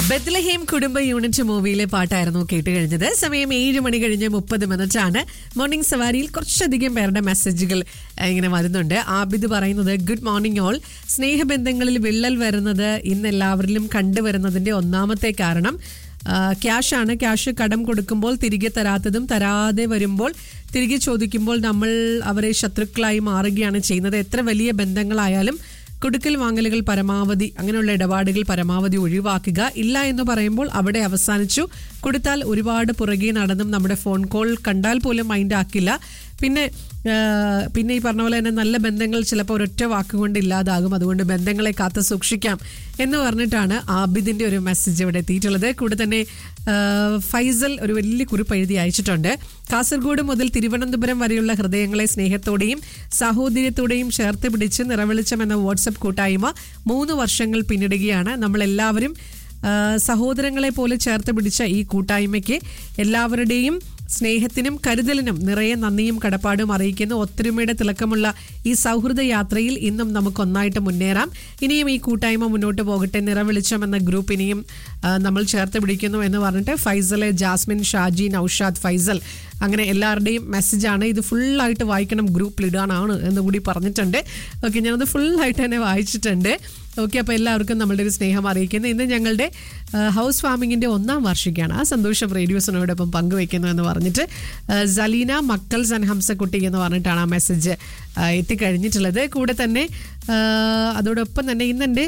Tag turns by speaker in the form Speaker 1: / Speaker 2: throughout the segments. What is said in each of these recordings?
Speaker 1: Bethlehem കുടുംബ unit മൂവിയിലെ പാട്ടായിരുന്നു കേട്ട് കഴിഞ്ഞത് സമയം ഏഴ് മണി കഴിഞ്ഞ് മുപ്പത് മിനിറ്റ് ആണ് മോർണിംഗ് സവാരിയിൽ കുറച്ചധികം പേരുടെ മെസ്സേജുകൾ ഏഹ്, ഇങ്ങനെ വരുന്നുണ്ട് ആബിദ് പറയുന്നത് ഗുഡ് മോർണിംഗ് ഓൾ സ്നേഹബന്ധങ്ങളിൽ വിള്ളൽ വരുന്നത് ഇന്ന് എല്ലാവരിലും കണ്ടുവരുന്നതിന്റെ ഒന്നാമത്തെ കാരണം ക്യാഷ് ആണ് ക്യാഷ് കടം കൊടുക്കുമ്പോൾ തിരികെ തരാത്തതും തരാതെ വരുമ്പോൾ തിരികെ ചോദിക്കുമ്പോൾ നമ്മൾ അവരെ ശത്രുക്കളായി മാറുകയാണ് ചെയ്യുന്നത് എത്ര വലിയ ബന്ധങ്ങളായാലും കൊടുക്കൽ വാങ്ങലുകൾ പരമാവധി അങ്ങനെയുള്ള ഇടപാടുകൾ പരമാവധി ഒഴിവാക്കുക ഇല്ല എന്ന് പറയുമ്പോൾ അവിടെ അവസാനിച്ചു കൊടുത്താൽ ഒരുപാട് പുറകെ നടന്നും നമ്മുടെ ഫോൺ കോൾ കണ്ടാൽ പോലും മൈൻഡ് ആക്കില്ല പിന്നെ ആ, പിന്നെ ഈ പറഞ്ഞ പോലെ തന്നെ നല്ല ബന്ധങ്ങൾ ചിലപ്പോൾ ഒരൊറ്റ വാക്കുകൊണ്ട് ഇല്ലാതാകും അതുകൊണ്ട് ബന്ധങ്ങളെ കാത്തു സൂക്ഷിക്കാം എന്ന് പറഞ്ഞിട്ടാണ് ആബിദിന്റെ ഒരു മെസ്സേജ് ഇവിടെ എത്തിയിട്ടുള്ളത് കൂടെ തന്നെ ആ, ഫൈസൽ ഒരു വലിയ കുറിപ്പ് എഴുതി അയച്ചിട്ടുണ്ട് കാസർഗോഡ് മുതൽ തിരുവനന്തപുരം വരെയുള്ള ഹൃദയങ്ങളെ സ്നേഹത്തോടെയും സാഹോദര്യത്തോടെയും ചേർത്ത് പിടിച്ച് നിറവെളിച്ചം എന്ന വാട്സപ്പ് കൂട്ടായ്മ മൂന്ന് വർഷങ്ങൾ പിന്നിടുകയാണ് നമ്മളെല്ലാവരും ആ, സഹോദരങ്ങളെ പോലെ ചേർത്ത് പിടിച്ച ഈ കൂട്ടായ്മയ്ക്ക് എല്ലാവരുടെയും സ്നേഹത്തിനും കരുതലിനും നിറയെ നന്ദിയും കടപ്പാടും അറിയിക്കുന്ന ഒത്തൊരുമയുടെ തിളക്കമുള്ള ഈ സൗഹൃദ യാത്രയിൽ ഇന്നും നമുക്ക് ഒന്നായിട്ട് മുന്നേറാം ഇനിയും ഈ കൂട്ടായ്മ മുന്നോട്ട് പോകട്ടെ നിറവെളിച്ചം എന്ന ഗ്രൂപ്പ് ഇനിയും ആ, നമ്മൾ ചേർത്ത് പിടിക്കുന്നു എന്ന് പറഞ്ഞിട്ട് ഫൈസല് ജാസ്മിൻ ഷാജി നൌഷാദ് ഫൈസൽ അങ്ങനെ എല്ലാവരുടെയും മെസ്സേജാണ് ഇത് ഫുള്ളായിട്ട് വായിക്കണം ഗ്രൂപ്പിൽ ഇടാനാണ് എന്ന് കൂടി പറഞ്ഞിട്ടുണ്ട് ഓക്കെ ഞാനത് ഫുള്ളായിട്ട് തന്നെ വായിച്ചിട്ടുണ്ട് ഓക്കെ അപ്പോൾ എല്ലാവർക്കും നമ്മളുടെ ഒരു സ്നേഹം അറിയിക്കുന്നു ഇന്ന് ഞങ്ങളുടെ ആ, ഹൗസ് ഫാമിങ്ങിൻ്റെ ഒന്നാം വാർഷികമാണ് ആ സന്തോഷം റേഡിയോസിനോടൊപ്പം പങ്കുവെക്കുന്നു എന്ന് പറഞ്ഞിട്ട് ആ, സലീന മക്കൾസ് ആൻഡ് ഹംസക്കുട്ടി എന്ന് പറഞ്ഞിട്ടാണ് ആ മെസ്സേജ് ആ, എത്തിക്കഴിഞ്ഞിട്ടുള്ളത് കൂടെ തന്നെ ആ, അതോടൊപ്പം തന്നെ ഇന്നെൻ്റെ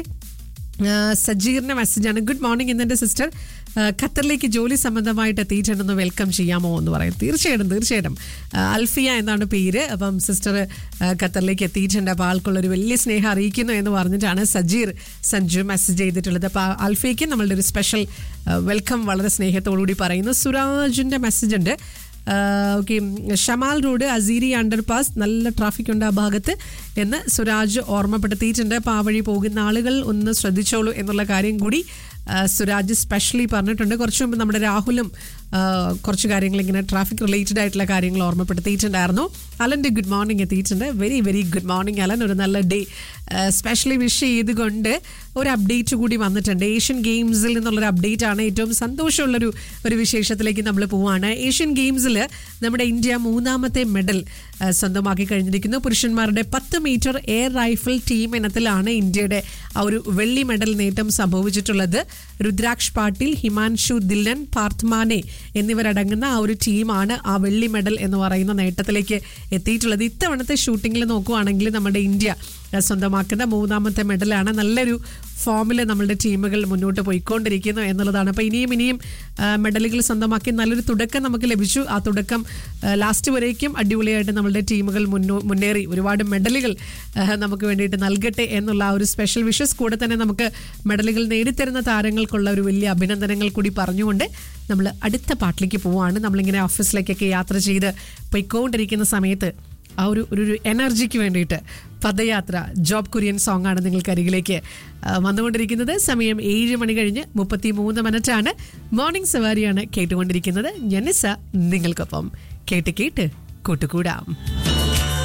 Speaker 1: ആ, സജീറിന്റെ മെസ്സേജാണ് ഗുഡ് മോർണിംഗ് ഇന്നെൻ്റെ സിസ്റ്റർ ആ, ഖത്തറിലേക്ക് ജോലി സംബന്ധമായിട്ട് എത്തിയിട്ടുണ്ടെന്ന് വെൽക്കം ചെയ്യാമോ എന്ന് പറയും തീർച്ചയായിട്ടും തീർച്ചയായിട്ടും ആ, അൽഫിയ എന്നാണ് പേര് അപ്പം സിസ്റ്റർ ആ, ഖത്തറിലേക്ക് എത്തിയിട്ടുണ്ട് അപ്പോൾ ആൾക്കുള്ളൊരു വലിയ സ്നേഹം അറിയിക്കുന്നു എന്ന് പറഞ്ഞിട്ടാണ് സജീർ സഞ്ജു മെസ്സേജ് ചെയ്തിട്ടുള്ളത് അപ്പോൾ അൽഫിയയ്ക്ക് നമ്മളുടെ ഒരു സ്പെഷ്യൽ വെൽക്കം വളരെ സ്നേഹത്തോടുകൂടി പറയുന്നു സുരാജിൻ്റെ മെസ്സേജ് ഉണ്ട് okay Shamal road Asiri underpass നല്ല ട്രാഫിക് ഉണ്ട് ആ ഭാഗത്ത് എന്ന് സുരാജ് ഓർമ്മപ്പെടുത്തിയിട്ടുണ്ട് അപ്പോൾ ആ വഴി പോകുന്ന ആളുകൾ ഒന്ന് ശ്രദ്ധിച്ചോളൂ എന്നുള്ള കാര്യം കൂടി ആ, സുരാജ് സ്പെഷ്യലി പറഞ്ഞിട്ടുണ്ട് കുറച്ച് മുമ്പ് നമ്മുടെ രാഹുലും ആ, കുറച്ച് കാര്യങ്ങൾ ഇങ്ങനെ ട്രാഫിക് റിലേറ്റഡ് ആയിട്ടുള്ള കാര്യങ്ങൾ ഓർമ്മപ്പെടുത്തിയിട്ടുണ്ടായിരുന്നു അലൻ്റെ ഗുഡ് മോർണിംഗ് എത്തിയിട്ടുണ്ട് very very good morning Alan ഒരു നല്ല ഡേ സ്പെഷ്യലി വിഷ് ചെയ്തുകൊണ്ട് ഒരു അപ്ഡേറ്റ് കൂടി വന്നിട്ടുണ്ട് ഏഷ്യൻ ഗെയിംസിൽ നിന്നുള്ളൊരു അപ്ഡേറ്റ് ആണ് ഏറ്റവും സന്തോഷമുള്ളൊരു ഒരു വിശേഷത്തിലേക്ക് നമ്മൾ പോവാണ് ഏഷ്യൻ ഗെയിംസിൽ നമ്മുടെ ഇന്ത്യ മൂന്നാമത്തെ മെഡൽ ആ, സ്വന്തമാക്കി കഴിഞ്ഞിരിക്കുന്നു പുരുഷന്മാരുടെ പത്ത് മീറ്റർ എയർ റൈഫിൾ ടീം ഇനത്തിലാണ് ഇന്ത്യയുടെ ആ ഒരു വെള്ളി മെഡൽ നേട്ടം സംഭവിച്ചിട്ടുള്ളത് രുദ്രാക്ഷ് പാട്ടീൽ ഹിമാൻഷു ദില്ലൻ പാർത്മാനെ എന്നിവരടങ്ങുന്ന ആ ഒരു ടീമാണ് ആ വെള്ളി മെഡൽ എന്ന് പറയുന്ന നേട്ടത്തിലേക്ക് എത്തിയിട്ടുള്ളത് ഇത്തവണത്തെ ഷൂട്ടിങ്ങിൽ നോക്കുവാണെങ്കിൽ നമ്മുടെ ഇന്ത്യ ആ, സ്വന്തമാക്കുന്ന മൂന്നാമത്തെ മെഡലാണ് നല്ലൊരു ഫോമിൽ നമ്മളുടെ ടീമുകൾ മുന്നോട്ട് പോയിക്കൊണ്ടിരിക്കുന്നു എന്നുള്ളതാണ് അപ്പോൾ ഇനിയും ഇനിയും ആ, മെഡലുകൾ സ്വന്തമാക്കി നല്ലൊരു തുടക്കം നമുക്ക് ലഭിച്ചു ആ തുടക്കം ആ, ലാസ്റ്റ് വരേക്കും അടിപൊളിയായിട്ട് നമ്മളുടെ ടീമുകൾ മുന്നോ മുന്നേറി ഒരുപാട് മെഡലുകൾ ആ, നമുക്ക് വേണ്ടിയിട്ട് നൽകട്ടെ എന്നുള്ള ആ ഒരു സ്പെഷ്യൽ വിഷസ് കൂടെ തന്നെ നമുക്ക് മെഡലുകൾ നേടിത്തരുന്ന താരങ്ങൾക്കുള്ള ഒരു വലിയ അഭിനന്ദനങ്ങൾ കൂടി പറഞ്ഞുകൊണ്ട് നമ്മൾ അടുത്ത പാട്ടിലേക്ക് പോവുകയാണ് നമ്മളിങ്ങനെ ഓഫീസിലേക്കൊക്കെ യാത്ര ചെയ്ത് പോയിക്കൊണ്ടിരിക്കുന്ന സമയത്ത് ആ ഒരു ഒരു ഒരു എനർജിക്ക് വേണ്ടിയിട്ട് പദയാത്ര ജോബ് കുര്യൻ സോങ് ആണ് നിങ്ങൾക്ക് അരികിലേക്ക് ആ, വന്നുകൊണ്ടിരിക്കുന്നത് സമയം ഏഴ് മണി കഴിഞ്ഞ് മുപ്പത്തി മൂന്ന് മിനിറ്റാണ് മോർണിംഗ് സവാരിയാണ് കേട്ടുകൊണ്ടിരിക്കുന്നത് ജനിസ നിങ്ങൾക്കൊപ്പം കേട്ട് കേട്ട് കൂട്ടുകൂടാം